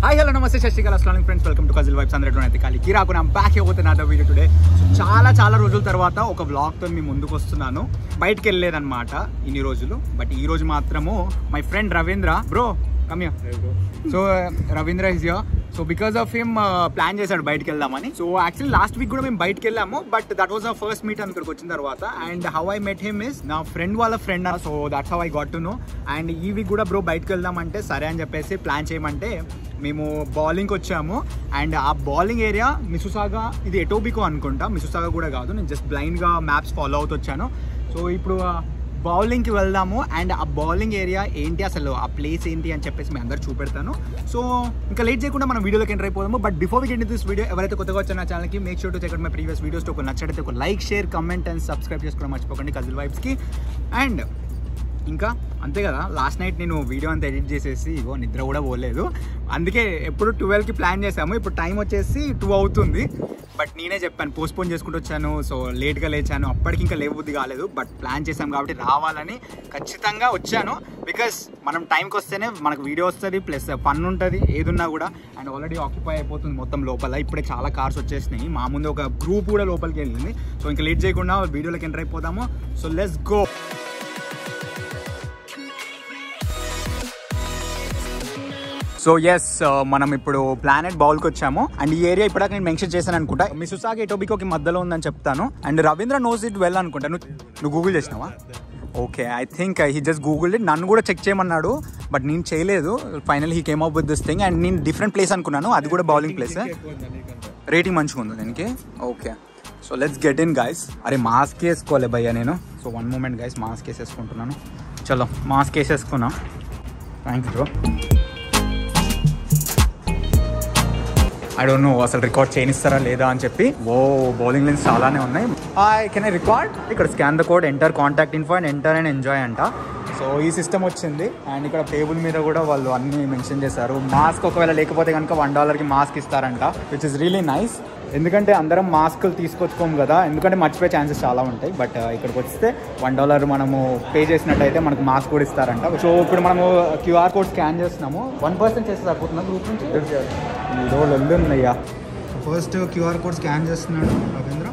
Hi hello నమస్తే Sasikala Aslam friends welcome to Kazil vibes అందరూ అయితే కాలి కిరాకు నా బ్యాక్ అయిపోతున్నా అదర్ వీడియో టుడే చాలా చాలా రోజుల తర్వాత ఒక వ్లాగ్తో మీ ముందుకు వస్తున్నాను బయటికి వెళ్ళలేదన్నమాట ఇన్ని రోజులు బట్ ఈ రోజు మాత్రము మై ఫ్రెండ్ రవీంద్ర బ్రో కమ్యా so Ravindra is yeah so because of him plan చేశాడు బయటకు వెళ్దామని సో యాక్చువల్లీ లాస్ట్ వీక్ కూడా మేము బయటకు వెళ్ళాము but that was our first meet ఇక్కడికి వచ్చిన తర్వాత and how I met him is నా ఫ్రెండ్ వాళ్ళ friend so that's how I got to know and ఈ వీక్ కూడా బ్రో బయటకు వెళ్దామంటే సరే అని చెప్పేసి ప్లాన్ చేయమంటే మేము బౌలింగ్కి వచ్చాము అండ్ ఆ బౌలింగ్ ఏరియా మిసుసాగా ఇది ఎటోబికో అనుకుంటా మిసుసాగా కూడా కాదు నేను జస్ట్ బ్లైండ్గా మ్యాప్స్ ఫాలో అవుతూ వచ్చాను సో ఇప్పుడు బౌలింగ్కి వెళ్దాము అండ్ ఆ బౌలింగ్ ఏరియా ఏంటి అసలు ఆ ప్లేస్ ఏంటి అని చెప్పేసి మీ అందరు చూపెడతాను సో ఇంకా లేట్ చేయకుండా మనం వీడియోలోకి ఎంటర్ అయిపోదాము but before we get this video ఎవరైతే కొత్తగా వచ్చారో నా ఛానల్కి make sure to check my previous videos ఒక నచ్చడైతే ఒక like share comment and subscribe చేసుకోవడం మర్చిపోకండి కజిల్ వైబ్స్కి అండ్ ఇంకా అంతే కదా లాస్ట్ నైట్ నేను వీడియో అంతా ఎడిట్ చేసేసి ఇగో నిద్ర కూడా పోలేదు అందుకే ఎప్పుడు ట్వెల్వ్కి ప్లాన్ చేసాము ఇప్పుడు టైం వచ్చేసి టూ అవుతుంది బట్ నేనే చెప్పాను పోస్ట్పోన్ చేసుకుంటూ వచ్చాను సో లేట్గా లేచాను అప్పటికి ఇంకా లేబుద్ది కాలేదు బట్ ప్లాన్ చేసాం కాబట్టి రావాలని ఖచ్చితంగా వచ్చాను బికాస్ మనం టైంకి వస్తేనే మనకు వీడియో వస్తుంది ప్లస్ ఫన్ ఉంటుంది ఏదున్నా కూడా అండ్ ఆల్రెడీ ఆక్యుపై అయిపోతుంది మొత్తం లోపల ఇప్పుడే చాలా కార్స్ వచ్చేసినాయి మా ముందు ఒక గ్రూప్ కూడా లోపలికి వెళ్ళింది సో ఇంకా లేట్ చేయకుండా వీడియోలోకి ఎంటర్ అయిపోదాము so let's go so yes మనం ఇప్పుడు ప్లానెట్ బౌల్కి వచ్చాము అండ్ ఈ ఏరియా ఇప్పటిదాకా నేను మెన్షన్ చేశాను అనుకుంటా మిసుసాగి ఎటోబికోకి మధ్యలో ఉందని చెప్తాను and Ravindra knows it well అనుకుంటా నువ్వు నువ్వు గూగుల్ చేసినావా okay I think he just Google it నన్ను కూడా చెక్ చేయమన్నాడు బట్ నేను చేయలేదు final he came up with this thing and నేను డిఫరెంట్ ప్లేస్ అనుకున్నాను అది కూడా బౌలింగ్ ప్లేస్ రేటింగ్ మంచిగా ఉంది దీనికి okay so let's get in guys అరే మాస్క్ వేసుకోవాలి భయ్యా నేను so one moment guys mask వేసేసుకుంటున్నాను చలో మాస్క్ వేసేసుకున్నా thanks bro I don't know అసలు రికార్డ్ చేయనిస్తారా లేదా అని చెప్పి ఓ బౌలింగ్ లైన్స్ చాలానే ఉన్నాయి హాయ్ కెన్ ఐ రికార్డ్ ఇక్కడ scan the code enter contact info and enter and enjoy అంట సో ఈ సిస్టమ్ వచ్చింది అండ్ ఇక్కడ టేబుల్ మీద కూడా వాళ్ళు అన్ని మెన్షన్ చేశారు మాస్క్ ఒకవేళ లేకపోతే కనుక వన్ డాలర్కి మాస్క్ ఇస్తారంట విచ్ ఇస్ రియలీ నైస్ ఎందుకంటే అందరం మాస్కులు తీసుకొచ్చుకోము కదా ఎందుకంటే మర్చిపోయే ఛాన్సెస్ చాలా ఉంటాయి బట్ ఇక్కడికి వస్తే వన్ డాలర్ మనము పే చేసినట్టయితే మనకు మాస్క్ కూడా ఇస్తారంట సో ఇప్పుడు మనము క్యూఆర్ కోడ్ స్కాన్ చేస్తున్నాము వన్ పర్సెంట్ చేస్తే సరిపోతుందా గ్రూప్ నుంచి ఈరో లొల్లు ఉన్నాయ్యా ఫస్ట్ క్యూఆర్ కోడ్ స్కాన్ చేస్తున్నాడు రవీంద్ర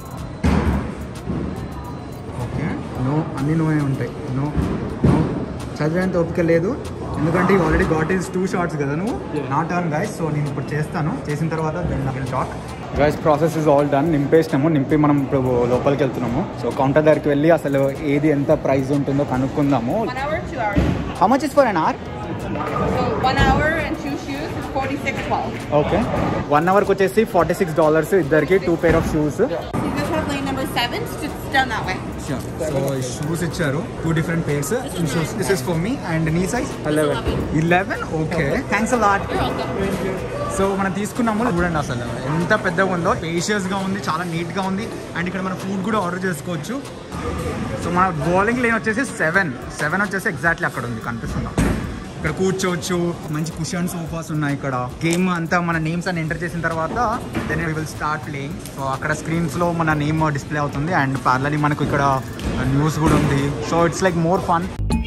ఓకే నో అన్ని నోనే ఉంటాయి నో నో చదివేంత ఓపిక లేదు ఎందుకంటే already got is too shorts కదా నువ్వు నాట్ ఆన్ గైస్ సో నేను ఇప్పుడు చేస్తాను చేసిన తర్వాత then will talk guys process is all done నింపేసినాము నింపి మనం ఇప్పుడు లోపలికి వెళ్తున్నాము సో కౌంటర్ దగ్గరికి వెళ్ళి అసలు ఏది ఎంత ప్రైస్ ఉంటుందో కనుక్కుందాము One hour, two hours. How much is for an hour So one hour and two shoes is forty six twelve. Okay one అవర్కి వచ్చేసి ఫార్టీ సిక్స్ డాలర్స్ ఇద్దరికి two pair of shoes You just have lane number seven, just down that way. So shoes ఇచ్చారు two different pairs shoes this is for me and నీ size eleven eleven okay thanks lot so మనం తీసుకున్నాము చూడండి అసలు ఎంత పెద్దగా ఉందో spacious గా ఉంది చాలా neat గా ఉంది అండ్ ఇక్కడ మనం ఫుడ్ కూడా ఆర్డర్ చేసుకోవచ్చు సో మన బౌలింగ్ లేన్ వచ్చేసి సెవెన్ సెవెన్ వచ్చేసి ఎగ్జాక్ట్లీ అక్కడ ఉంది కనిపిస్తుందా ఇక్కడ కూర్చోవచ్చు మంచి కుషన్ సోఫాస్ ఉన్నాయి ఇక్కడ గేమ్ అంతా మన నేమ్స్ అని ఎంటర్ చేసిన తర్వాత then will start playing so అక్కడ స్క్రీన్స్ లో మన నేమ్ డిస్ప్లే అవుతుంది అండ్ పార్లరీ మనకు ఇక్కడ న్యూస్ కూడా ఉంది so it's like more fun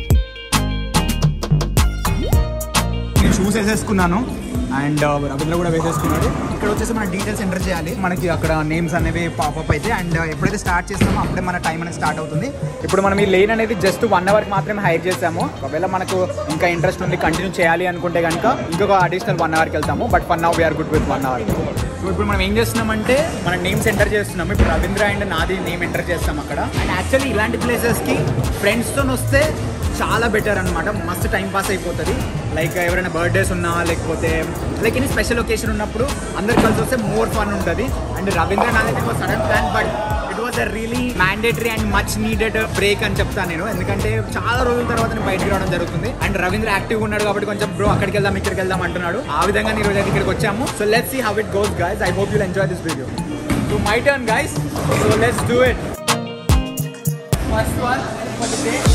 నేను షూస్ వేసేసుకున్నాను అండ్ రవీంద్ర కూడా వేసేసుకున్నాడు ఇక్కడ వచ్చేసి మన డీటెయిల్స్ ఎంటర్ చేయాలి మనకి అక్కడ నేమ్స్ అనేవి పాపప్ అయితే అండ్ ఎప్పుడైతే స్టార్ట్ చేస్తామో అప్పుడే మన టైం అనేది స్టార్ట్ అవుతుంది ఇప్పుడు మనం ఈ లేన్ అనేది జస్ట్ వన్ అవర్కి మాత్రమే హైర్ చేసాము ఒకవేళ మనకు ఇంకా ఇంట్రెస్ట్ ఉంది కంటిన్యూ చేయాలి అనుకుంటే కనుక ఇంకొక అడిషనల్ వన్ అవర్కి వెళ్తాము but one hour we are good with one hour so ఇప్పుడు మనం ఏం చేస్తున్నామంటే మన నేమ్స్ ఎంటర్ చేస్తున్నాము ఇప్పుడు రవీంద్ర అండ్ నాది నేమ్ ఎంటర్ చేస్తాం అక్కడ అండ్ యాక్చువల్లీ ఇలాంటి ప్లేసెస్కి ఫ్రెండ్స్తో వస్తే చాలా బెటర్ అనమాట మస్తు టైం పాస్ అయిపోతుంది లైక్ ఎవరైనా బర్త్డేస్ ఉన్నా లేకపోతే లైక్ ఎనీ స్పెషల్ ఒకేషన్ ఉన్నప్పుడు అందరు కలిసి వస్తే మోర్ ఫన్ ఉంటుంది and Ravindra Nath sudden plan but it was a really mandatory and much needed break అని చెప్తాను నేను ఎందుకంటే చాలా రోజుల తర్వాత నేను బయటకు రావడం జరుగుతుంది అండ్ రవీంద్ర యాక్టివ్ ఉన్నాడు కాబట్టి కొంచెం బ్రో అక్కడికి వెళ్దాం ఇక్కడికి వెళ్దాం అంటున్నాడు ఆ విధంగా ఈ రోజు అయితే ఇక్కడికి వచ్చాము so let's see how it goes guys I hope you'll enjoy this video to my turn guys so let's do it first one for the day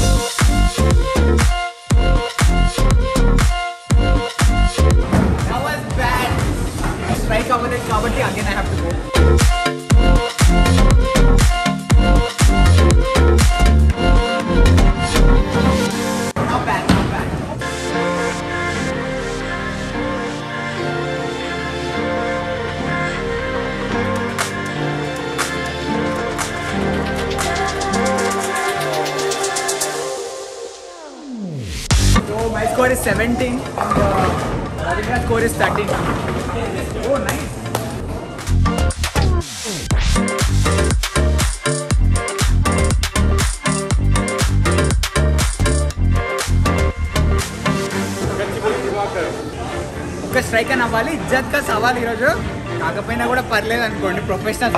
That was bad. Strike అవ్వలేదు కాబట్టి again I have to go. Not bad, not bad. Score is seventeen Ravindra score is thirteen oh nice ఒక strike అని అవ్వాలి ఇజ్జత్ గా సవాల్ ఈరోజు కాకపోయినా కూడా పర్లేదు అనుకోండి ప్రొఫెషనల్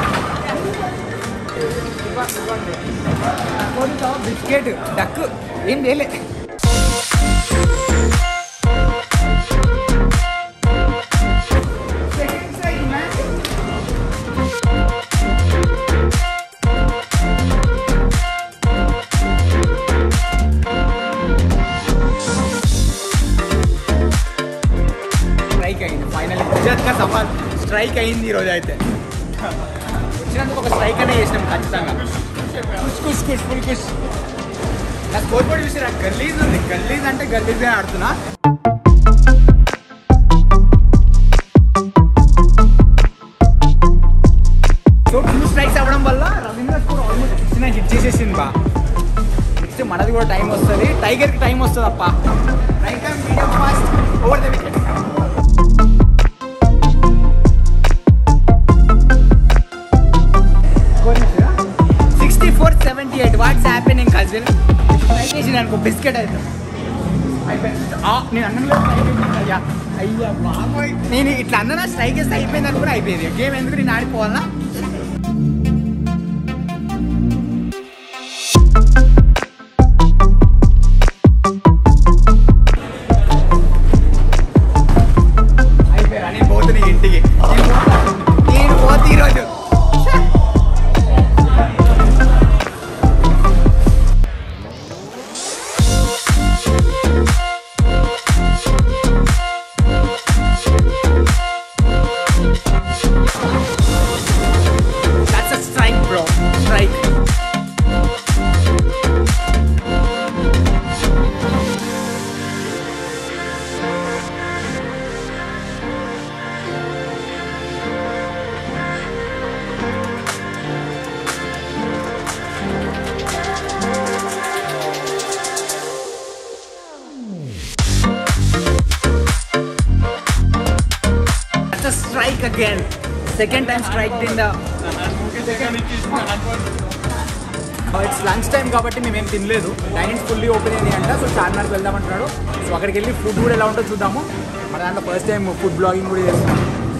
బిస్కెట్ డక్ ఏం చేయలే Second strike, man. స్ట్రైక్ అయింది ఫైనల్ గుజరాత్గా సవాల్ స్ట్రైక్ అయింది ఈరోజు అయితే వచ్చినందుకు ఒక స్ట్రైక్ అనే చేసినాం ఖచ్చితంగా కుష్ కుష్ కుష్ ఫుల్ కుష్ నా స్కోర్ బోర్డ్ చూసి గల్లీజ్ ఉంది గల్లీజ్ అంటే గల్లీజే ఆడుతున్నా సో టూ స్ట్రైక్స్ అవ్వడం వల్ల Ravindra score almost sixty hit చేసేసింది బా నెక్స్ట్ మనది కూడా టైం వస్తుంది టైగర్కి టైం వస్తుంది అప్ప tiger medium fast over the wicket sixty four seventy eight what's happening cousin try చేసి అనుకో బిస్కెట్ అయితే అయిపోయింది ఆ, నేను అన్నంలో strike అయిపోయింది అయ్యా అయ్యా బాబోయ్ నేను ఇట్లా అన్న స్ట్రైక్ వేస్తే అయిపోయిందని కూడా అయిపోయింది గేమ్ ఎందుకు నేను ఆడిపోవాలా అయిపోయారా నేను పోతున్నా ఇంటికి నేను పోతా. నేను పోతే ఈరోజు That's a strike, bro. Strike. That's a strike again. Second time strike in the. It's lunch time కాబట్టి మేమేం తినలేదు డైనింగ్స్ ఫుల్లీ ఓపెన్ అయింది అంట సో చార్మినార్కి వెళ్దామంటున్నాడు సో అక్కడికి వెళ్ళి ఫుడ్ కూడా ఎలా ఉంటుందో చూద్దాము మన దాంట్లో ఫస్ట్ టైం ఫుడ్ బ్లాగింగ్ కూడా చేస్తాం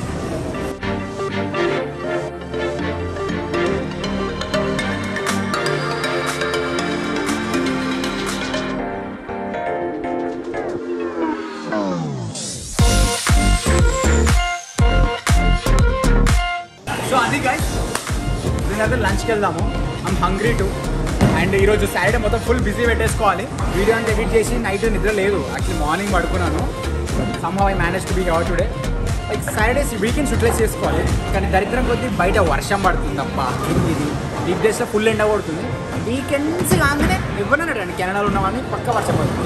సో అది గైస్ దీని లంచ్కి వెళ్దాము ఐమ్ హంగ్రీ టు అండ్ ఈరోజు సాటర్డే మొత్తం ఫుల్ బిజీ పెట్టేసుకోవాలి వీడియో అంటే ఎడిట్ చేసి నైట్ నిద్ర లేదు యాక్చువల్లీ మార్నింగ్ పడుకున్నాను somehow I manage to be hour today like Saturdays weekends utilize చేసుకోవాలి కానీ దరిద్రం కొద్దీ బయట వర్షం పడుతుంది తప్ప ఇది వీక్ డేస్లో ఫుల్ ఎండ పడుతుంది వీకెండ్స్ కాగానే ఎవరన్నా రండి కెనడాలో ఉన్నామని పక్క వర్షం పడుతుంది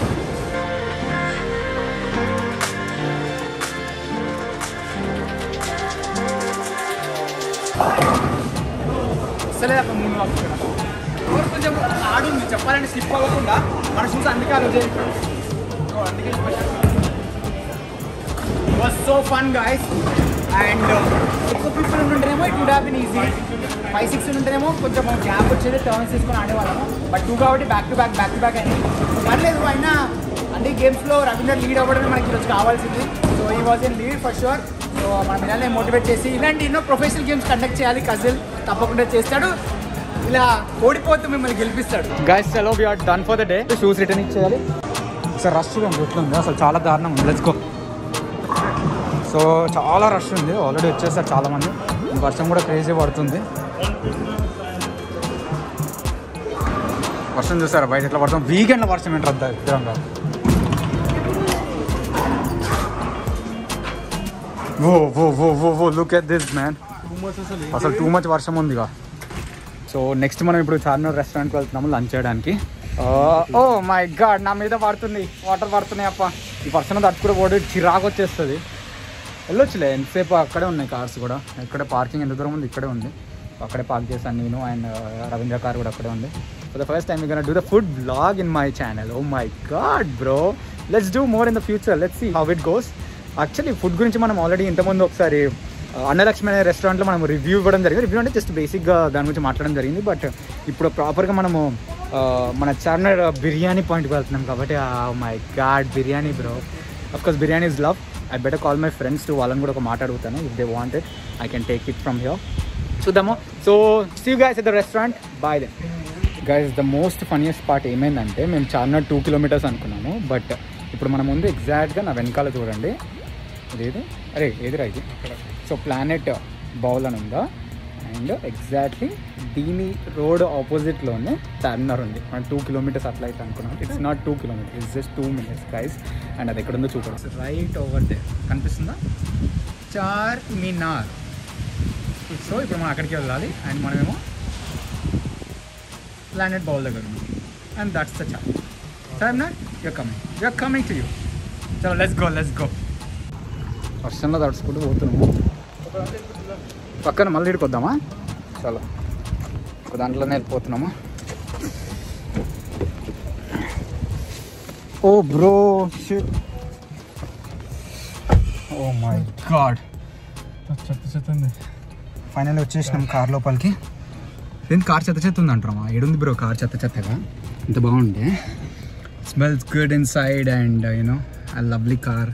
అసలే అక్కడ మూడు వాక్స్ ఇక్కడ ఎవరు కొంచెం ఆడుంది చెప్పాలంటే స్లిప్ అవ్వకుండా మన చూసి అందుకే ఆ రోజు సో అందుకే was so fun guys and ఎక్కువ పీపుల్ ఉంటుంటేనేమో it would have been easy five six ఉంటేనేమో కొంచెం గ్యాప్ వచ్చేది టర్న్స్ తీసుకొని ఆడేవాళ్ళము బట్ టూ కాబట్టి back to back back to back అయింది పర్లేదు అయినా అన్ని గేమ్స్లో రవీందర్ లీడ్ అవ్వడమే మనకి ఈరోజు కావాల్సింది so he was in lead for sure so మన పిల్లల్ని మోటివేట్ చేసి ఇలాంటి ఎన్నో ప్రొఫెషనల్ గేమ్స్ కండక్ట్ చేయాలి కజిల్ తప్పకుండా చేస్తాడు ఇలా ఓడిపోతూ మిమ్మల్ని గెలిపిస్తాడు గైస్ చలో we are done for the day shoes return ఇచ్చేయాలి సార్ రష్ చూడండి ఎట్లా ఉంది అసలు చాలా దారుణం ఉంది లెట్స్ గో సో చాలా రష్ ఉంది ఆల్రెడీ వచ్చేసారు చాలా మంది వర్షం కూడా క్రేజీ పడుతుంది వర్షం చూసారా బయట ఎట్లా పడుతుంది వీకెండ్లో వర్షం ఏంటి రద్దా విధంగా oh oh oh oh oh look at this man అసలు టూ మచ్ వర్షం ఉందిగా సో నెక్స్ట్ మనం ఇప్పుడు చార్మినార్ రెస్టారెంట్కి వెళ్తున్నాము లంచ్ చేయడానికి ఓ మై గాడ్ నా మీద పడుతుంది వాటర్ పడుతున్నాయి అప్ప ఈ వర్షం తట్టుకుని పోటీ చిరాకు వచ్చేస్తుంది వెళ్ళొచ్చులే ఎంతసేపు అక్కడే ఉన్నాయి కార్స్ కూడా ఇక్కడే పార్కింగ్ ఎంత దూరం ఉంది ఇక్కడే ఉంది అక్కడే పార్క్ చేశాను నేను అండ్ రవీంద్ర కార్ కూడా అక్కడే ఉంది for the first time gonna do the food blog in my channel oh my god bro let's do more in the future let's see how it goes actually food గురించి మనం already ఇంతకుముందు ఒకసారి ఆ, అన్నలక్ష్మి అనే రెస్టారెంట్లో మనం రివ్యూ ఇవ్వడం జరిగింది రివ్యూ అంటే జస్ట్ బేసిక్గా దాని గురించి మాట్లాడడం జరిగింది బట్ ఇప్పుడు ప్రాపర్గా మనము ఆ, మన చార్మినార్ బిర్యానీ పాయింట్కి వెళ్తున్నాం కాబట్టి my god biryani bro course biryani is love I better call my friends to వాళ్ళని కూడా ఒక మాట అడుగుతాను if they want it I can take it from here చూద్దాము so see guys at the restaurant boy they guys the most funniest part ఏమైందంటే మేము Charminar two kilometers అనుకున్నాము but ఇప్పుడు మన ముందు ఎగ్జాక్ట్గా నా వెనకాల చూడండి ఇదేది అరే ఏదిరా ఇది సో ప్లానెట్ బౌల్ అని ఉందా అండ్ ఎగ్జాక్ట్లీ దీని రోడ్ ఆపోజిట్లోనే చార్మినార్ ఉంది మనం టూ కిలోమీటర్స్ అట్లా అయితే అనుకున్నాం it's not two kilometers it's just two minutes guys and అది ఎక్కడ ఉందో చూడండి రైట్ ఓవర్ దే కనిపిస్తుందా చార్ మినార్ సో ఇప్పుడు మనం అక్కడికి వెళ్ళాలి అండ్ మనమేమో ప్లానెట్ బౌల్ దగ్గర ఉన్నాం అండ్ దట్స్ ద చార్ Charminar you're coming you're coming to you చలో లెట్స్ గో లెట్స్ గో వర్షంలో తడుచుకుంటూ పోతున్నాము పక్కన మళ్ళీ ఇక్కడికి వద్దామా చలో ఒక దాంట్లోనే వెళ్ళిపోతున్నాము oh bro oh my god చెత్త చెత్త ఉంది ఫైనల్ వచ్చేసినాం కార్ లోపలికి ఏం కార్ చెత్త చెత్త ఉంది అంటారా ఏడుంది బ్రో కార్ చెత్త చెత్తగా ఇంత బాగుంటే smells good inside and you know a lovely car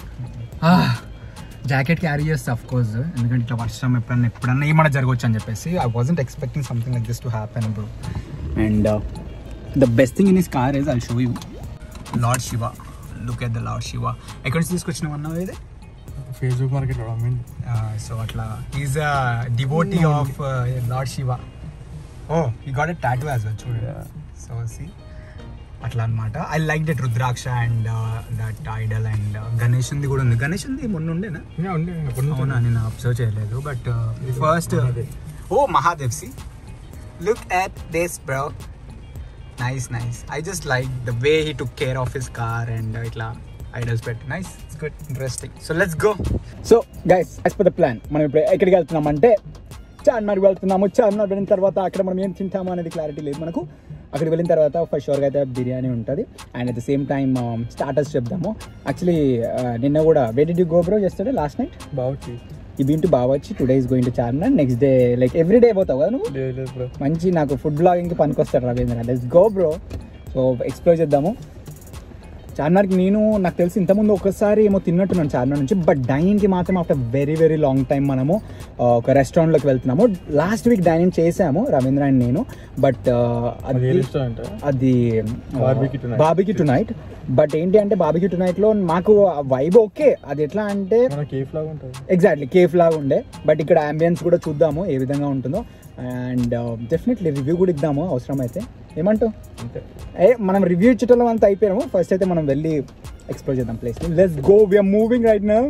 jacket carry చేస్తా అఫ్ కోర్స్ ఎందుకంటే ఇట్లా వర్షం ఎప్పుడన్నా ఎప్పుడన్నా ఏమన్నా జరగవచ్చు అని చెప్పేసి I wasn't expecting something like this to happen bro and the best thing in his car is I show you lord Shiva look at the lord Shiva ఎక్కడి నుంచి తీసుకొచ్చినావు అన్నావు ఇది ఫేస్బుక్ మార్కెట్ మీన్ సో అట్లా is a devotee of lord Shiva oh he got a tattoo as well చూడు so see అట్లా అనమాట I like that rudraksha and that idol and Ganesh ఉంది కూడా ఉంది గణేష్ ఉంది మొన్న ఉండేనా ఉండే ఎప్పటి నుంచి అవునా నేను అబ్జర్వ్ చేయలేదు but first oh Mahadev see look at this bro nice nice I just like the way he took care of his car and ఇట్లా ఐడల్స్ పెట్టి nice it's good interesting so let's go so guys as per the plan మనం ఇప్పుడు ఎక్కడికి వెళ్తున్నాం అంటే చార్మినార్ వెళ్తున్నాము చార్మినార్ వెళ్ళిన తర్వాత అక్కడ మనం ఏం తింటాము అనేది క్లారిటీ లేదు మనకు అక్కడికి వెళ్ళిన తర్వాత ఫస్ట్ షోర్గా అయితే బిర్యానీ ఉంటుంది and at the same time starters చెప్దాము యాక్చువల్లీ నిన్న కూడా where did you go bro చేస్తాడే లాస్ట్ నైట్ బావచ్చు ఈ బీన్ టు బావచ్చి two days going to Charminar next day like every day పోతావు కదా నువ్వు లేదు లేదు బ్రో మంచి నాకు ఫుడ్ బ్లాగింగ్కి పనికొస్తాడు Ravindra let's go bro so explore చేద్దాము చార్మినార్కి నేను నాకు తెలిసి ఇంతకుముందు ఒకసారి ఏమో తిన్నట్టున్నాను చార్మినార్ నుంచి బట్ డైనింగ్కి మాత్రం after very very long time మనము ఆ, ఒక రెస్టారెంట్లోకి వెళ్తున్నాము లాస్ట్ వీక్ డైనింగ్ చేసాము రవీంద్ర అండ్ నేను బట్ అది అది ఏ రెస్టారెంట్ అది Barbecue tonight. బాబికి టు నైట్ బట్ ఏంటి అంటే బాబికి టు నైట్లో మాకు వైబ్ ఓకే అది ఎట్లా అంటే మన కేఫ్ లాగా ఉంటుంది ఎగ్జాక్ట్లీ కేఫ్ లాగా ఉండే బట్ ఇక్కడ అంబియన్స్ కూడా చూద్దాము ఏ విధంగా ఉంటుందో అండ్ డెఫినెట్లీ రివ్యూ కూడా ఇద్దాము అవసరం అయితే ఏమంటావు అంతే ఏ మనం రివ్యూ ఇచ్చటం అంతా అయిపోయాము ఫస్ట్ అయితే మనం వెళ్ళి ఎక్స్ప్లోర్ చేద్దాం place let's go we are moving right now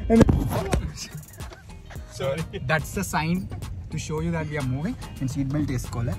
sorry that's the sign to show you that we are moving and seat belt వేసుకోవాలి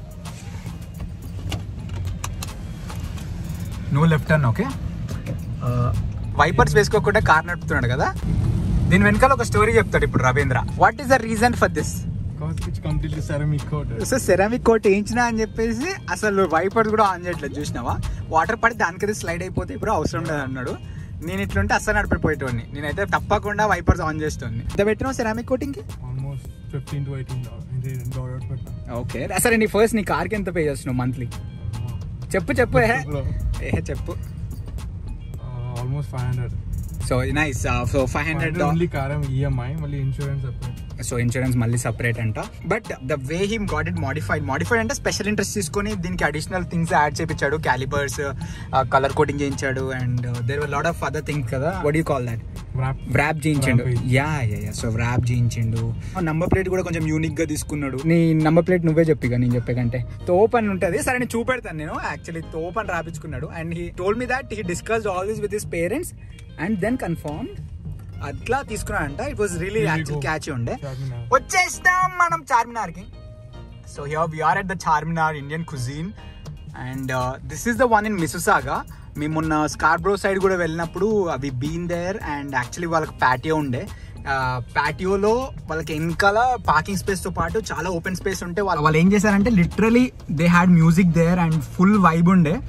no left turn okay wipers వేసుకోకుండా కార్ నడుపుతున్నాడు కదా దీని వెనకాల ఒక స్టోరీ చెప్తాడు ఇప్పుడు Ravindra what is the reason for this cause it's completely ceramic coat so ceramic coat వేయించిన అని చెప్పేసి అసలు వైపర్స్ కూడా ఆన్ చేయట్లేదు చూసినావా వాటర్ పడి దానికైతే స్లైడ్ అయిపోతే ఇప్పుడు అవసరం లేదు అన్నాడు నేను ఇట్లుంటే అస్సలు నడిపిపోయేటోడిని నేనైతే తప్పకుండా వైపర్స్ ఆన్ చేసేటోడిని ఎంత పెట్టినావు సెరామిక్ కోటింగ్కి almost fifteen to eighteen dollar dollars పెట్టినా ఓకే సరే నీ ఫస్ట్ నీ కార్కి ఎంత పే చేస్తున్నావు మంత్లీ చెప్పు చెప్పు ఏ బ్రో ఏ చెప్పు almost five hundred so nice so five hundred only కారం ఈఎంఐ మళ్ళీ ఇన్సూరెన్స్ సెపరేట్ సో ఇన్సూరెన్స్ మళ్ళీ సపరేట్ అంట but the way him got it modified modified అంటే స్పెషల్ ఇంట్రెస్ట్ తీసుకొని దీనికి అడిషనల్ థింగ్స్ యాడ్ చేయించాడు క్యాలిబర్స్ కలర్ కోటింగ్ చేయించాడు and there were lot of other things కదా what you call that wrap wrap చేయించిండు Wrap. Yeah yeah yeah so wrap చేయించిండు number plate కూడా కొంచెం యూనిక్ గా తీసుకున్నాడు నీ నంబర్ ప్లేట్ నువ్వే చెప్పిగా నేను చెప్పే కంటే తోప్ అని ఉంటుంది సరే నేను చూపెడతాను నేను యాక్చువల్లీ తోప్ అని రాపించుకున్నాడు and he told me that he discuss all this with his parents and then confirm అట్లా తీసుకున్నాడంట it was really actual catch ఉండే వచ్చేస్తాం మనం చార్మినార్ కి so here we are at the Charminar Indian cuisine and this is the one in Mississauga మేము మొన్న Scarborough side కూడా వెళ్ళినప్పుడు అవి బీన్ దేర్ అండ్ యాక్చువల్లీ వాళ్ళకి ప్యాటియో ఉండే ప్యాటియోలో వాళ్ళకి వెనకాల పార్కింగ్ స్పేస్ తో పాటు చాలా ఓపెన్ స్పేస్ ఉంటే వాళ్ళు వాళ్ళు ఏం చేశారంటే literally they had music there and full vibe ఉండే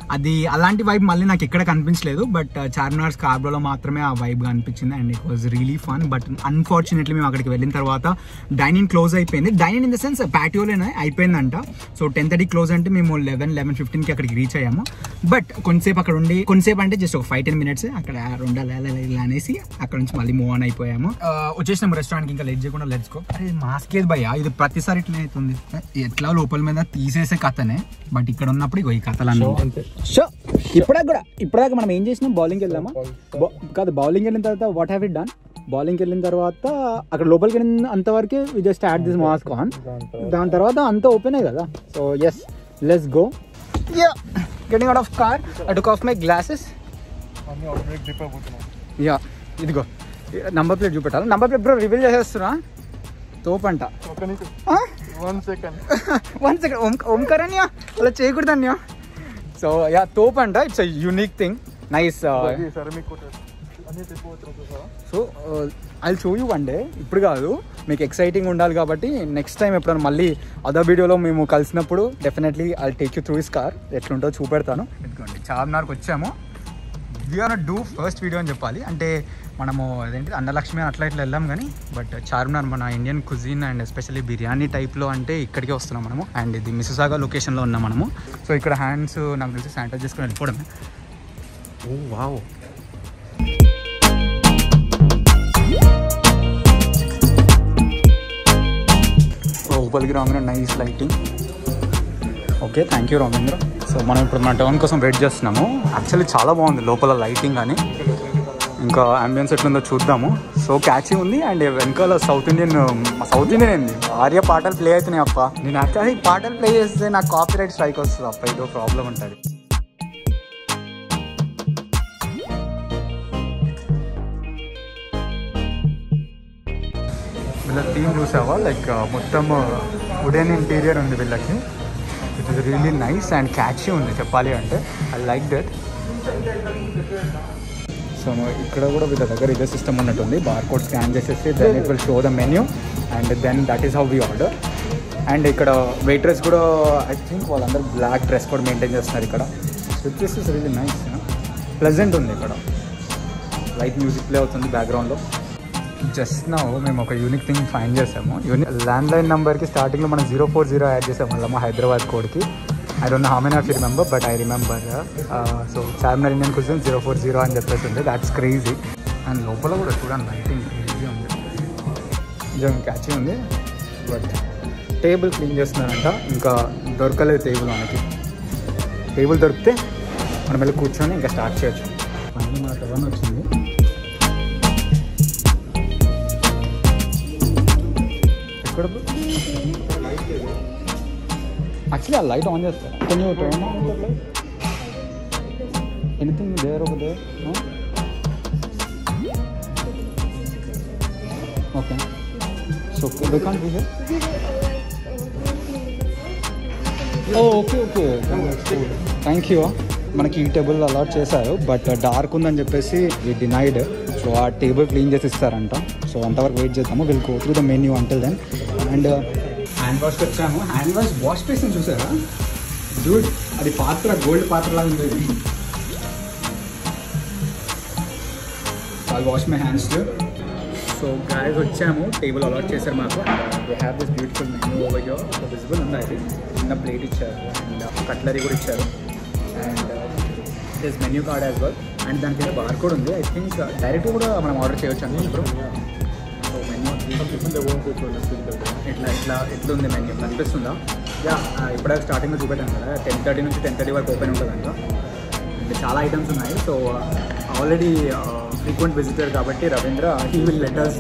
అది అలాంటి వైబ్ మళ్ళీ నాకు ఎక్కడ కనిపించలేదు బట్ చార్మినార్ స్కార్బ్రోలో మాత్రమే ఆ వైబ్ కనిపించింది and it was really fun but unfortunately మేము అక్కడికి వెళ్ళిన తర్వాత డైనింగ్ క్లోజ్ అయిపోయింది డైనింగ్ ఇన్ ద సెన్స్ ప్యాటియోలోనే అయిపోయిందంట సో టెన్ థర్టీ క్లోజ్ అంటే మేము లెవెన్ లెవెన్ ఫిఫ్టీన్కి అక్కడికి రీచ్ అయ్యాము బట్ కొంతసేపు అక్కడ ఉండి కొంతసేపు అంటే జస్ట్ ఒక ఫైవ్ టెన్ మినిట్స్ అక్కడ ఉండాలి అలా ఇలా ఇలా అనేసి అక్కడ నుంచి మళ్ళీ మూవ్ ఆన్ అయిపోయాము ఆ, వచ్చేసినాము రెస్టారెంట్కి ఇంకా లేట్ చేయకుండా లెట్స్ గో అరే మాస్క్ ఏది భయ్యా ఇది ప్రతిసారి ఇట్లా అవుతుంది ఎట్లా లోపల మీద తీసేసే కథనే బట్ ఇక్కడ ఉన్నప్పుడు ఇగో ఈ కథలు అన్నీ అంతే సో ఇప్పటిదాకా కూడా ఇప్పటిదాకా మనం ఏం చేసినాం బౌలింగ్ వెళ్దామా బా- కాదు బౌలింగ్ వెళ్ళిన తర్వాత what have it done bowling వెళ్ళిన తర్వాత అక్కడ లోపలికి వెళ్ళిన అంతవరకే we just add this mask on దాని తర్వాత అంతా ఓపెనే కదా so yes let's go getting out of car I took off my glasses అన్ని ఆల్రెడీ ట్రిప్ అయిపోతున్నాం యా ఇదిగో నంబర్ ప్లేట్ చూపెట్టాలి నంబర్ ప్లేట్ బ్రో రివీల్ చేసేస్తున్నా తోపంట ఒక నీకు one second one second Om Omkar అన్యా అలా చేయకూడదు అన్యా సో యా తోపంట it's a unique thing nice సరే మీకు అన్ని ట్రిప్ అవుతున్నాం sir so I show you one day ఇప్పుడు కాదు మీకు ఎక్సైటింగ్ ఉండాలి కాబట్టి నెక్స్ట్ టైం ఎప్పుడైనా మళ్ళీ అదర్ వీడియోలో మేము కలిసినప్పుడు definitely I take you through is car ఎట్లుంటో చూపెడతాను ఎందుకండి చార్మినార్కి వచ్చాము వీఆర్ డూ ఫస్ట్ వీడియో అని చెప్పాలి అంటే మనము అదేంటి అన్నలక్ష్మి అని అట్లా ఇట్లా వెళ్ళాం కానీ బట్ చార్మినార్ మన Indian cuisine and especially biryani టైప్లో అంటే ఇక్కడికే వస్తున్నాం మనము అండ్ ఇది మిసిసాగా లొకేషన్లో ఉన్నాం మనము సో ఇక్కడ హ్యాండ్స్ నాకు తెలిసి శానిటైజ్ చేసుకొని వెళ్ళిపోవడమే ఓ వావ్ లోపలికి రాగానే nice lighting okay thank you Ramendra so మనం ఇప్పుడు మన టర్న్ కోసం వెయిట్ చేస్తున్నాము యాక్చువల్లీ చాలా బాగుంది లోపల లైటింగ్ అని ఇంకా అంబియన్స్ ఎట్లుందో చూద్దాము సో క్యాచీ ఉంది అండ్ వెనకాల సౌత్ ఇండియన్ సౌత్ ఇండియన్ ఏంది ఆర్య పాటలు ప్లే అవుతున్నాయి అప్ప నేను యాక్చువల్లీ పాటలు ప్లే చేస్తే నాకు కాపీ రైట్ స్ట్రైక్ వస్తుంది అప్ప ఇదో ప్రాబ్లం ఉంటుంది వీళ్ళ థీమ్ చూసావా లైక్ మొత్తం వుడెన్ ఇంటీరియర్ ఉంది వీళ్ళకి it is really nice and catchy ఉంది చెప్పాలి అంటే ఐ లైక్ దట్ సో ఇక్కడ కూడా వీళ్ళ దగ్గర ఇదే సిస్టమ్ ఉన్నట్టుంది బార్ కోడ్ స్కాన్ చేసేసి then it will show the menu and then that is how we order and ఇక్కడ వెయిట్రెస్ కూడా ఐ థింక్ వాళ్ళందరూ బ్లాక్ డ్రెస్ కూడా మెయింటైన్ చేస్తున్నారు ఇక్కడ this is really nice pleasant ఉంది ఇక్కడ లైట్ మ్యూజిక్ ప్లే అవుతుంది బ్యాక్గ్రౌండ్లో జస్ట్ నా మేము ఒక యూనిక్ థింగ్ ఫైండ్ చేసాము యూనిక్ ల్యాండ్ లైన్ నెంబర్కి స్టార్టింగ్లో మనం జీరో ఫోర్ జీరో యాడ్ చేసాము మళ్ళీ మా హైదరాబాద్ కోడ్కి I don't know how many of you remember but I remember so Charminar Indian question zero four zero అని చెప్పేసి ఉంది దాట్స్ క్రేజీ అండ్ లోపల కూడా చూడండి లైటింగ్ క్రేజీ ఉంది నిజం క్యాచీ ఉంది బట్ టేబుల్ క్లీన్ చేస్తున్నారంట ఇంకా దొరకలేదు టేబుల్ మనకి టేబుల్ దొరికితే మనం వెళ్ళి కూర్చొని ఇంకా స్టార్ట్ చేయొచ్చు మళ్ళీ మన టర్న్ వచ్చింది ఎక్కడ యాక్చువల్లీ ఆ లైట్ ఆన్ చేస్తారు కొంచెం టర్న్ ఆన్ ఎనీథింగ్ దేర్ ఒక there okay so we can't be here oh okay okay thank you మనకి ఈ టేబుల్ అలాట్ చేశారు బట్ డార్క్ ఉందని చెప్పేసి వి డినైడ్ సో ఆ టేబుల్ క్లీన్ చేసి ఇస్తారంట సో అంతవరకు వెయిట్ చేద్దాము will go through the menu until then and hand వాష్కి వచ్చాము హ్యాండ్ వాష్ వాష్ బేసిన్ చూసారా డూడ్ అది పాత్ర గోల్డ్ పాత్ర లాగా ఉంది I wash my hands so guys వచ్చాము టేబుల్ అలాట్ చేశారు మాకు they have this beautiful menu over your visible ఉంది అది చిన్న ప్లేట్ ఇచ్చారు అండ్ కట్లరీ కూడా ఇచ్చారు and this menu card as well and దాని కింద బార్ కోడ్ ఉంది ఐ థింక్ డైరెక్ట్ కూడా మనం ఆర్డర్ చేయొచ్చు అండి ఇప్పుడు సో మెన్యూ ఇట్లా ఇట్లా ఎట్లా ఉంది మెన్యూ కనిపిస్తుందా యా ఇప్పుడే స్టార్టింగ్లో చూపెట్టాను కదా టెన్ థర్టీ నుంచి టెన్ థర్టీ వరకు ఓపెన్ ఉంటుందంట అంటే చాలా ఐటమ్స్ ఉన్నాయి సో ఆల్రెడీ ఫ్రీక్వెంట్ విజిటర్ కాబట్టి Ravindra he will letters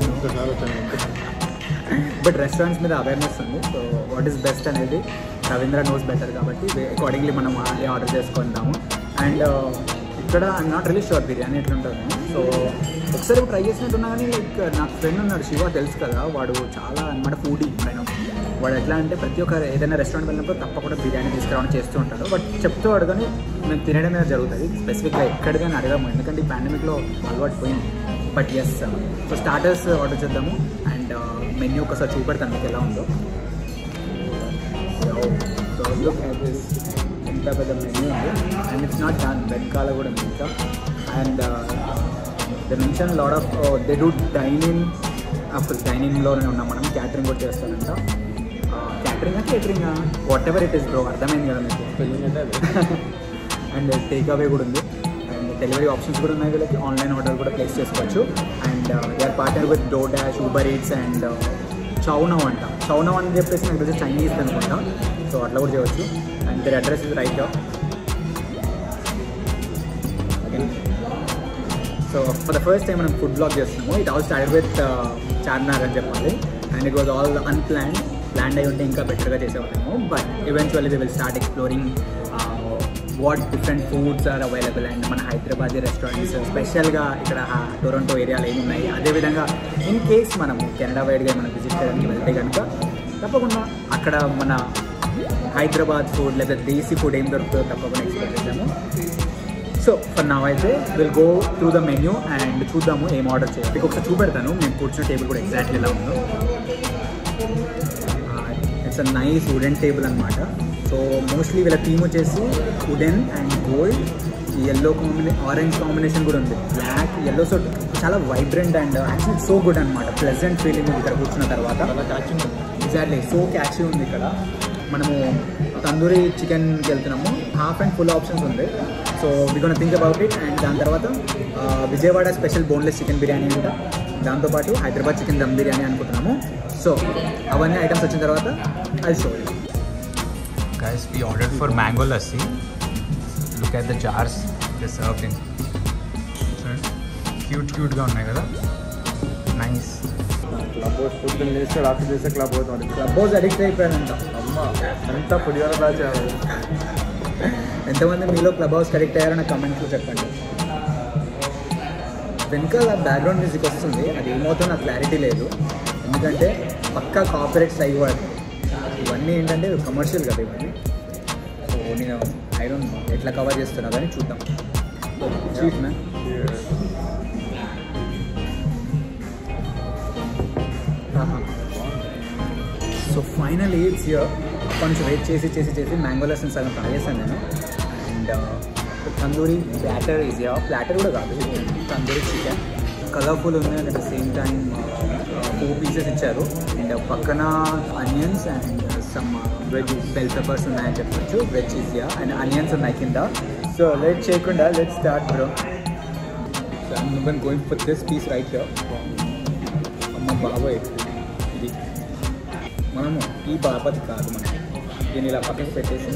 but restaurants మీద అవేర్నెస్ ఉంది సో వాట్ ఈస్ బెస్ట్ అనేది రవీంద్ర నోస్ బెటర్ కాబట్టి అకార్డింగ్లీ మనం అదే ఆర్డర్ చేసుకుందాము అండ్ ఇక్కడ I'm not really sure biryani ఎట్లుంటుంది సో ఒకసారి ట్రై చేసినట్టున్నా కానీ లైక్ నాకు ఫ్రెండ్ ఉన్నాడు శివ తెలుసు కదా వాడు చాలా అనమాట ఫుడీ ఆయన వాడు ఎట్లా అంటే ప్రతి ఒక్క ఏదైనా రెస్టారెంట్ వెళ్ళినప్పుడు తప్పకుండా బిర్యానీ తీసుకురావడం చేస్తూ ఉంటాడు బట్ చెప్తూ వాడు కానీ మేము తినడమే జరుగుతుంది స్పెసిఫిక్గా ఎక్కడికైనా అడగము ఎందుకంటే ఈ పాండమిక్లో అలవాటు పోయింది but yes so starters order చేద్దాము అండ్ మెన్యూ ఒకసారి చూపెడతాను మీకు ఎలా ఉందో ఇంత పెద్ద మెన్యూ ఉంది and it's not done bad కాల కూడా ఉంది ఇంకా and the mention lot of they do dining of course డైనింగ్లోనే ఉన్నాం మనం క్యాటరింగ్ కూడా చేస్తారంట క్యాటరింగా కేటరింగా whatever it is bro అర్థమైంది కదా మీకు అండ్ టేక్ అవే కూడా ఉంది అండ్ డెలివరీ ఆప్షన్స్ కూడా ఉన్నాయి వీళ్ళకి ఆన్లైన్ ఆర్డర్ కూడా ప్లేస్ చేసుకోవచ్చు and they are partner with DoorDash Uber Eats and ChowNow అంట చౌనవ్ అని చెప్పేసి నాకు తెలిసి చైనీస్ అనుకుంటా సో అట్లా కూడా చేయవచ్చు and their address is right so for the first time మనం ఫుడ్ బ్లాగ్ చేస్తున్నాము it all start with Charminar అని చెప్పాలి and it was all unplan plan అయి ఉంటే ఇంకా బెటర్గా చేసేవాళ్ళము but eventually we will start exploring what different foods are available and మన హైదరాబాద్ రెస్టారెంట్స్ స్పెషల్గా ఇక్కడ టొరంటో ఏరియాలో ఏమి ఉన్నాయి అదేవిధంగా ఇన్ కేస్ మనము కెనడా వైడ్గా మనం విజిట్ చేయడానికి వెళ్తే కనుక తప్పకుండా అక్కడ మన హైదరాబాద్ ఫుడ్ లేదా దేశీ ఫుడ్ ఏం దొరుకుతుందో తప్పకుండా ఎక్స్ప్లోర్ చేద్దాము సో ఫర్ నా అయితే will go through the menu and చూద్దాము ఏం ఆర్డర్ చేయాలి మీకు ఒకసారి చూపెడతాను నేను కూర్చున్న టేబుల్ కూడా ఎగ్జాక్ట్లీ ఎలా ఉందో it's a nice wooden table అనమాట సో మోస్ట్లీ వీళ్ళ థీమ్ వచ్చేసి wooden and gold yellow combine orange combination కూడా ఉంది బ్లాక్ ఎల్లో సో చాలా vibrant and actually so good అనమాట ప్లెజెంట్ ఫీలింగ్ ఉంది ఇక్కడ కూర్చున్న తర్వాత ఎగ్జాక్ట్లీ సో క్యాచీ ఉంది ఇక్కడ మనము తందూరి చికెన్కి వెళ్తున్నాము హాఫ్ అండ్ ఫుల్ ఆప్షన్స్ ఉంది so we gonna think about it and దాని తర్వాత ఆ, Vijayawada special boneless chicken biryani అంట దాంతోపాటు హైదరాబాద్ చికెన్ దమ్ బిర్యానీ అనుకుంటున్నాము సో అవన్నీ ఐటమ్స్ వచ్చిన తర్వాత అది show Guys, we ordered for mango lassi. Look at the jars they served in. Cute క్యూట్గా ఉన్నాయి కదా నైస్ క్లబ్ హౌస్ పొద్దున్న లేస్తే రాత్రి చేస్తే క్లబ్ అవుతుంది క్లబ్ హౌస్ అడిక్ట్ అయిపోయానంట అమ్మ ఎంత పొడిగాల బ్యాచ్ ఎంతమంది మీలో క్లబ్ హౌస్ అడిక్ట్ అయ్యారో నాకు కమెంట్స్లో చెప్పండి వెనకాల బ్యాక్గ్రౌండ్ మ్యూజిక్ వస్తుంది అది ఏమవుతుందో నాకు క్లారిటీ లేదు ఎందుకంటే పక్కా కాపరేట్ స్ట్రైక్ పడుతుంది ఇవన్నీ ఏంటంటే కమర్షియల్ కదా ఇవన్నీ సో నేను ఐ డోంట్ నో ఎట్లా కవర్ చేస్తున్నా కానీ చూద్దాం chief ma'am so final it's here కొంచెం వెయిట్ చేసి చేసి చేసి మ్యాంగో లెసన్ సగం తాగేసాను నేను and tandoori platter is here platter కూడా కాదు తందూరి చికెన్ కలర్ఫుల్ ఉంది and at the same time four pieces ఇచ్చారు అండ్ పక్కన onions and some veg bell peppers ఉన్నాయని చెప్పొచ్చు veg is here and onions ఉన్నాయి కింద సో లెట్ చేయకుండా let start bro so I'm going for this piece right here అమ్మ బాబాయ్ ఇది మనము ఈ బాపతి కాదు మనం దీన్ని ఇలా పక్కకి పెట్టేసి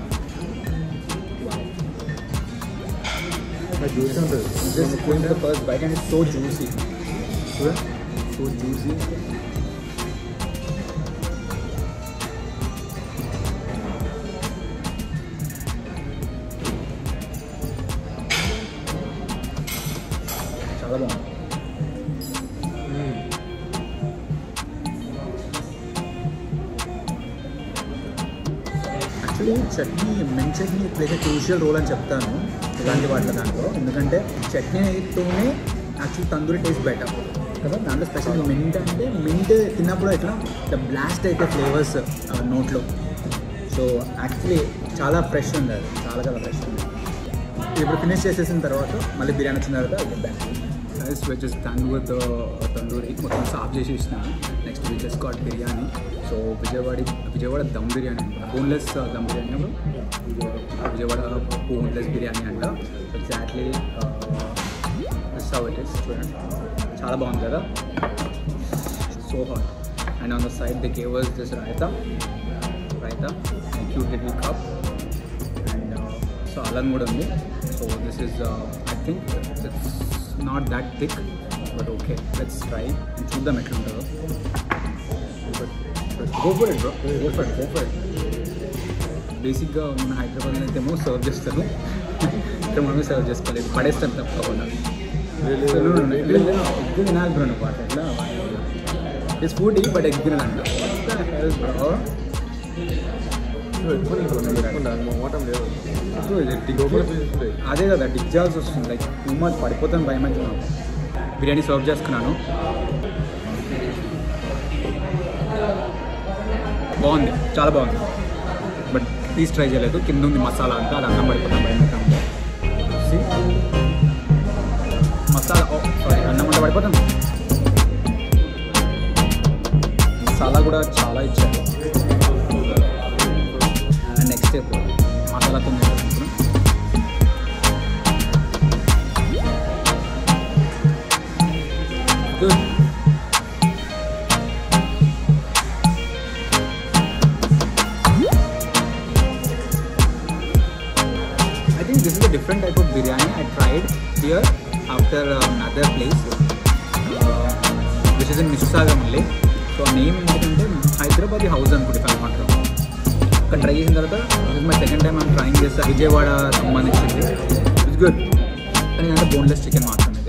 జ్యూస్ ఉంటుంది just going the first bite and it's so juicy so juicy చాలా బాగుంది actually chutney man chutney plays crucial role అని చెప్తాను ఇలాంటి వాటిలో దాంట్లో ఎందుకంటే చట్నీతోనే యాక్చువల్లీ తందూరి టేస్ట్ బెటర్ కదా దాంట్లో స్పెషల్ మింట్ అంటే మింట్ తిన్నప్పుడు ఎట్లా ఇట్లా బ్లాస్ట్ అయితే ఫ్లేవర్స్ నోట్లో సో యాక్చువల్లీ చాలా ఫ్రెష్ ఉంది అది చాలా చాలా ఫ్రెష్ ఉంది ఇప్పుడు ఫినిష్ చేసేసిన తర్వాత మళ్ళీ బిర్యానీ వచ్చిన తర్వాత back rice veg is done with tandoori మొత్తం సాఫ్ చేసి ఇచ్చిన next we just got biryani so Vijayawada Vijayawada dum biryani boneless dum biryani అప్పుడు విజయవాడ బోన్లెస్ బిర్యానీ అంట ఎగ్జాక్ట్లీ హౌ ఇట్ ఇస్ చూడండి చాలా బాగుంది కదా so hot and on the side the gave us this raita raita cute little cup and so అలం కూడా ఉంది so this is I think it's not that thick but okay let's try చూద్దాం ఎట్లా ఉంటుందో go for it bro go for it go for it బేసిక్గా మన హైదరాబాద్లో అయితే ఏమో సర్వ్ చేస్తారు ఇక్కడ మనమే సర్వ్ చేసుకోలేదు పడేస్తారు తప్పకుండా ఎగ్ తినాలి బ్రో నువ్వు అట్లా ఎట్లా ఇట్స్ ఫుడ్ బట్ ఎగ్ తినాలంట బ్రో మోటం లేదు సో ఇది టిక్ లోపల pieces ఉంటాయి. అదే కదా టిక్ చేయాల్సి వస్తుంది లైక్ టూ మచ్ పడిపోతాను భయం అయితే నాకు బిర్యానీ సర్వ్ చేసుకున్నాను బాగుంది చాలా బాగుంది బట్ పీస్ ట్రై చేయలేదు కింద ఉంది మసాలా అంతా అది అన్నం పడిపోతాం భయంగా ఉంది See? మసాలా ఓ సారీ అన్నం అంతా పడిపోతుంది మసాలా కూడా చాలా ఇచ్చారు అండ్ నెక్స్ట్ స్టెప్ మసాలా తిన్నాను good I think this is a different type of biryani I tried here after uh, another place, uh, which is in Mississauga only. So name ఏంటంటే హైదరాబాద్ హౌస్ అనుకుంటే కలమంటారు అక్కడ ట్రై చేసిన తర్వాత this my second time I'm trying చేస్తా విజయవాడ సంబంధించింది it's good కానీ అంటే బోన్లెస్ చికెన్ మాత్రం ఇది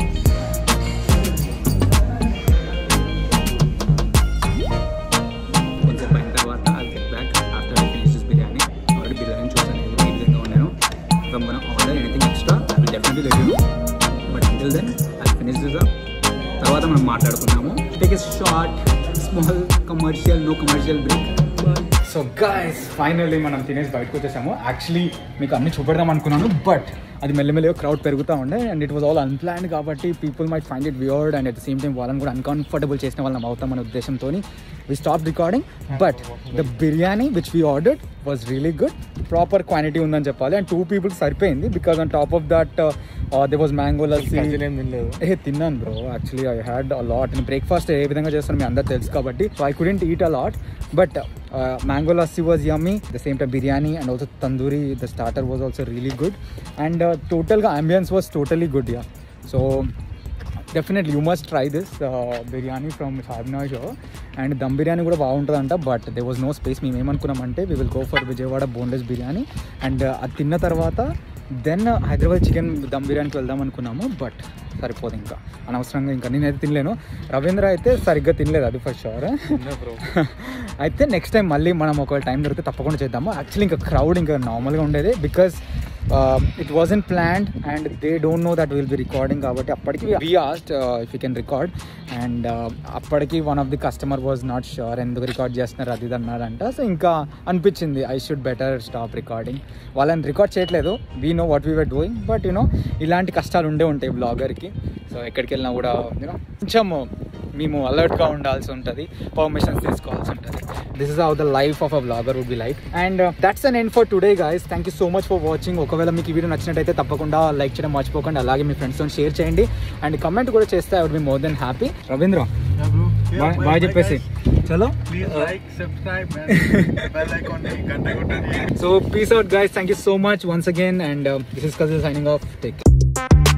కొంచెం అయిన తర్వాత I get back after I finish this biryani already biryani చూసాను ఏ విధంగా ఉన్నాను if I'm gonna order anything extra, I will definitely let you know. But until then, I'll finish this up. తర్వాత మనం మాట్లాడుకుందాము take a short small commercial no commercial break so guys finally మనం తినేసి బయటకు వచ్చేసాము యాక్చువల్లీ మీకు అన్ని చూపెడదాం అనుకున్నాను బట్ అది మెల్లమెల్లగా క్రౌడ్ పెరుగుతూ ఉండే and it was all unplanned కాబట్టి people might find it weird and at the same time వాళ్ళని కూడా అన్కంఫర్టబుల్ చేసిన వాళ్ళం అవుతాం అనే ఉద్దేశంతో we stop recording but the biryani which we ordered was really good proper quantity ఉందని చెప్పాలి అండ్ టూ పీపుల్ సరిపోయింది because on top of that they was mango lassi ఏం తినలేదు ఏ తిన్నాను bro actually I had a lot నేను బ్రేక్ఫాస్ట్ ఏ విధంగా చేస్తాను మీ అందరు తెలుసు కాబట్టి so I couldn't eat a lot but mango lassi was yummy the same time biryani and also tandoori the starter was also really good and టోటల్గా ambience was totally good yeah so definitely you must try this biryani from సాబ్నా షో and dum biryani కూడా బాగుంటుందంట but they was no space మేము ఏమనుకున్నామంటే we will go for Vijayawada boneless biryani and అది తిన్న తర్వాత దెన్ హైదరాబాద్ చికెన్ దమ్ బిర్యానీకి వెళ్దాం అనుకున్నాము బట్ సరిపోదు ఇంకా అనవసరంగా ఇంకా నేనైతే తినలేను రవీంద్ర అయితే సరిగ్గా తినలేదు అది ఫస్ట్ షూర్ బ్రో అయితే నెక్స్ట్ టైం మళ్ళీ మనం ఒకవేళ టైం దొరికితే తప్పకుండా చేద్దాము యాక్చువల్లీ ఇంకా క్రౌడ్ ఇంకా నార్మల్గా ఉండేది because it was in planned and they don't know that will be recording కాబట్టి అప్పటికి we asked if you can record and అప్పటికి one of the customer was not sure ఎందుకు రికార్డ్ చేస్తున్నారు అది ఇది అన్నారంట సో ఇంకా అనిపించింది I should better stop recording వాళ్ళని రికార్డ్ చేయట్లేదు we know what we were doing but you know ఇలాంటి కష్టాలు ఉండే ఉంటాయి బ్లాగర్కి సో ఎక్కడికి వెళ్ళినా కూడా యూనో కొంచెం మేము అలర్ట్గా ఉండాల్సి ఉంటుంది పర్మిషన్స్ తీసుకోవాల్సి ఉంటుంది this is how the life of a blogger would be like and that's an end for today guys thank you so much for watching ఒకవేళ మీకు ఈ వీడియో నచ్చినట్టయితే తప్పకుండా లైక్ చేయడం మర్చిపోకండి అలాగే మీ ఫ్రెండ్స్తో షేర్ చేయండి అండ్ కమెంట్ కూడా చేస్తే I would be more than happy Ravindra Yeah, bro. Bye bye చెప్పేసి చలో Please like, subscribe, man. Bell icon ni ganta kottani. So peace out guys thank you so much once again and this is cousin signing off take